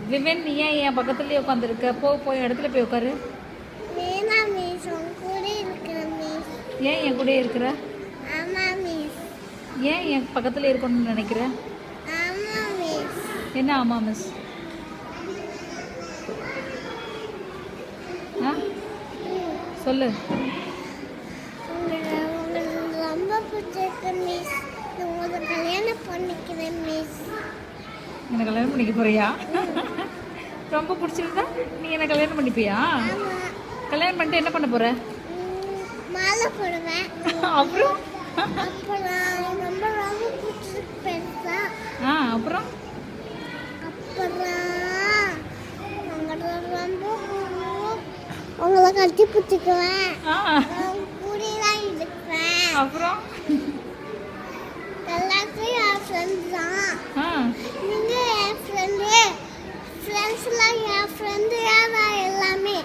விவேன் நீ ஏன் என் பக்கத்துலயே உட்காந்துருக்க போ போய் இடத்துல போய் உட்காரு வேணாம் மிஸ் உங்க கூட இருக்கிற மிஸ் ஏன் என் கூடயே இருக்கிற ஆமா மிஸ் ஏன் என் பக்கத்துல இருக்கணும்னு நினைக்கிற ஆமா மிஸ் என்ன ஆமா மிஸ் ஆ சொல்லு உங்களை உங்களுக்கு ரொம்ப பிடிச்சிருக்கு மிஸ் உங்களை கல்யாணம் பண்ணிக்கிறேன் மிஸ் என்ன கல்யாணம் பண்ணிக்க போறியா ரொம்ப பிடிச்சிருந்தா நீ என்ன கல்யாணம் பண்ணிப்பியா ஆமா கல்யாணம் பண்ணிட்டு என்ன பண்ண போற ம், மாலை போடுவேன் அப்புறம் அப்புறம் ரொம்ப ரொம்ப பிடிச்சிருக்கு பெருசா ஆ அப்புறம் அப்புறம் உங்களை ரொம்ப உங்களை கட்டி பிடிச்சிக்குவேன் ஆ கூடியெல்லாம் இருப்பேன் அப்புறம் எல்லாத்தையும் என் ஃப்ரெண்ட்ஸ் தான் ஆ நீங்க என் ஃப்ரெண்டு ஃப்ரெண்ட்ஸ்லாம் என் ஃப்ரெண்டு தான் எல்லாமே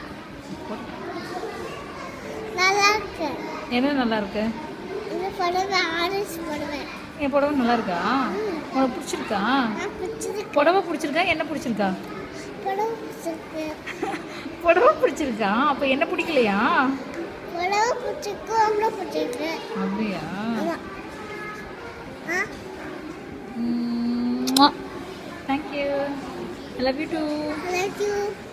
நல்லா இருக்கு என்ன நல்லா இருக்கு இந்த புடவை ஆரஞ்சு புடவை என் புடவை நல்லா இருக்கா உனக்கு பிடிச்சிருக்கா நான் பிடிச்சிருக்கு புடவை பிடிச்சிருக்கா என்ன பிடிச்சிருக்கா புடவை பிடிச்சிருக்கு புடவை பிடிச்சிருக்கா அப்போ என்ன பிடிக்கலையா புடவை பிடிச்சிருக்கு ரொம்ப பிடிச்சிருக்கு அப்படியா ஆமா ஆ thank you I love you too love you